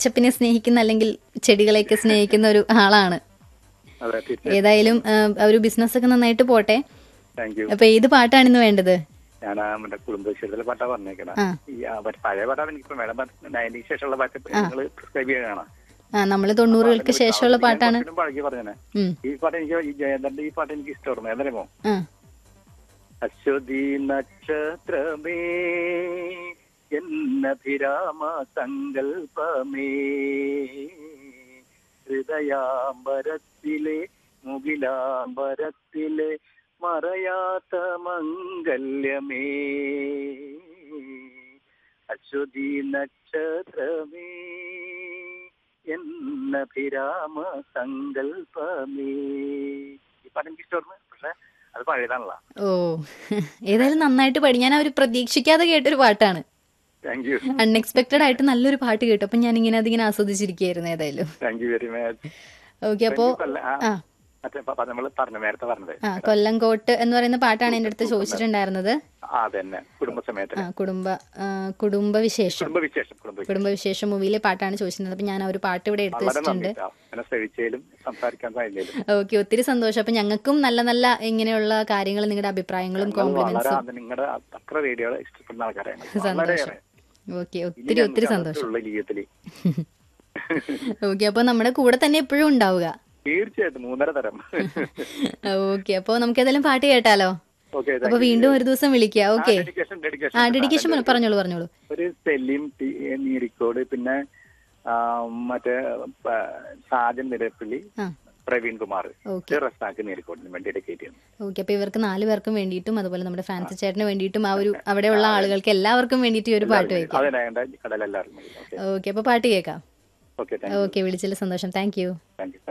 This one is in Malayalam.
പച്ചപ്പിനെ സ്നേഹിക്കുന്ന അല്ലെങ്കിൽ ചെടികളെയൊക്കെ സ്നേഹിക്കുന്ന ഒരു ആളാണ് അതെ തീർച്ചയായും ഏതായാലും ആ, ഒരു ബിസിനസ് ഒക്കെ നന്നായിട്ട് പോട്ടെ താങ്ക് യു അപ്പൊ ഏത് പാട്ടാണ് ഇന്ന് വേണ്ടത് ഞാൻ ആ മറ്റേ കുടുംബശ്രീയിലെ പാട്ടാ പറഞ്ഞേക്കണ ആ. ഈ ആ മറ്റേ പഴയ പാട്ടാണ് എനിക്ക് മേഡം നയൻറ്റി ശേഷമുള്ള പാട്ട് നിങ്ങൾ പ്രിസ്ക്രൈബ് ചെയ്യണം ആ നമ്മള് തൊണ്ണൂറുകൾക്ക് ശേഷമുള്ള പാട്ടാണ് പഴകി പറഞ്ഞേ ഉം ഈ പാട്ട് എനിക്ക് ഈ ജയന്തന്റെ ഈ പാട്ട് എനിക്ക് ഇഷ്ടമായിരുന്നു ഏതറിയുമോ ആ അശ്വതി നക്ഷത്രമേ എന്നഭിരാമ സങ്കൽപ്പമേ ഹൃദയാംബരത്തിലെ മുകിലാംബരത്തിലെ മറയാത്ത മംഗല്യമേ അശ്വതി നക്ഷത്രമേ എന്നഭിരാമ സങ്കൽപ്പമേ ഈ പാട്ട് എനിക്ക് ഇഷ്ടമായിരുന്നു പക്ഷെ അത് പഴയതാണല്ലോ ഓ ഏതായാലും നന്നായിട്ട് പാടി ഞാൻ ആ ഒരു പ്രതീക്ഷിക്കാതെ കേട്ടൊരു പാട്ടാണ് താങ്ക് യു അൺഎക്സ്പെക്ടഡ് ആയിട്ട് നല്ലൊരു പാട്ട് കേട്ടു അപ്പൊ ഞാൻ ഇങ്ങനെ അതിങ്ങനെ ആസ്വദിച്ചിരിക്കുകയായിരുന്നു ഏതായാലും thank you very much okay അപ്പോ ആ മറ്റേ പ- നമ്മള് പറഞ്ഞു നേരത്തെ പറഞ്ഞത് ആ കൊല്ലംകോട്ട് എന്ന് പറയുന്ന പാട്ടാണ് എൻ്റെ അടുത്ത് ചോദിച്ചിട്ടുണ്ടായിരുന്നത് ആ അതന്നെ കുടുംബസമേതം ആ കുടുംബ ആ, കുടുംബവിശേഷം കുടുംബവിശേഷം കുടുംബവിശേഷം കുടുംബവിശേഷം മൂവിയിലെ പാട്ടാണ് ചോദിച്ചിരുന്നത് അപ്പൊ ഞാൻ ആ ഒരു പാട്ട് ഇവിടെ എടുത്തു വളരെ വെച്ചിട്ടുണ്ട് നന്ദി ട്ടോ. എന്നെ ശ്രമിച്ചതിലും സംസാരിക്കാൻ കഴിഞ്ഞതിലും ഓക്കെ ഒത്തിരി സന്തോഷം അപ്പൊ ഞങ്ങൾക്കും നല്ല നല്ല ഇങ്ങനെയുള്ള കാര്യങ്ങൾ നിങ്ങളുടെ അഭിപ്രായങ്ങളും നിങ്ങൾ വളരെ കോംപ്ലിമെന്റ്സും അത് നിങ്ങളുടെ അത്ര റേഡിയോ ഇഷ്ടപ്പെടുന്ന ആൾക്കാരാണ് വളരെയേറെ ഓക്കെ ഒത്തിരി ഒത്തിരി സന്തോഷം ഉള്ള ജീവിതത്തില് ഓക്കെ അപ്പൊ നമ്മുടെ കൂടെ തന്നെ എപ്പോഴും ഉണ്ടാവുക തീർച്ചയായിട്ടും മൂന്നര തരം ഓക്കെ അപ്പൊ നമുക്ക് ഏതായാലും പാട്ട് കേട്ടാലോ ഓക്കെ അപ്പൊ വീണ്ടും ഒരു ദിവസം വിളിക്കുക ഓക്കെ ഡെഡിക്കേഷൻ ഡെഡിക്കേഷൻ ആ ഡെഡിക്കേഷൻ പറഞ്ഞോളൂ പറഞ്ഞോളൂ ഒരു സെലിം ടി നീരിക്കോട് പിന്നെ ആ, മറ്റേ ആ, സാജൻ നിരപ്പള്ളി ആ പ്രവീൺ കുമാർ ഓക്കെ റസാക്ക് നീരിക്കോടിന് വേണ്ടി ഡെഡിക്കേറ്റ് ചെയ്യുന്നു ഓക്കെ അപ്പൊ ഇവർക്ക് നാല് പേർക്കും വേണ്ടിയിട്ടും അതുപോലെ നമ്മുടെ ഫാൻസി ചേട്ടന് വേണ്ടിയിട്ടും ആ ഒരു അവിടെയുള്ള ആളുകൾക്ക് എല്ലാവർക്കും വേണ്ടിയിട്ട് ഈ ഒരു പാട്ട് വെക്കാം അതെ കടലെല്ലാവരും ഓക്കെ ഓക്കെ അപ്പൊ പാട്ട് കേൾക്കാം ഓക്കെ താങ്ക് ഓക്കെ വിളിച്ചതിൽ സന്തോഷം താങ്ക് യു താങ്ക് യു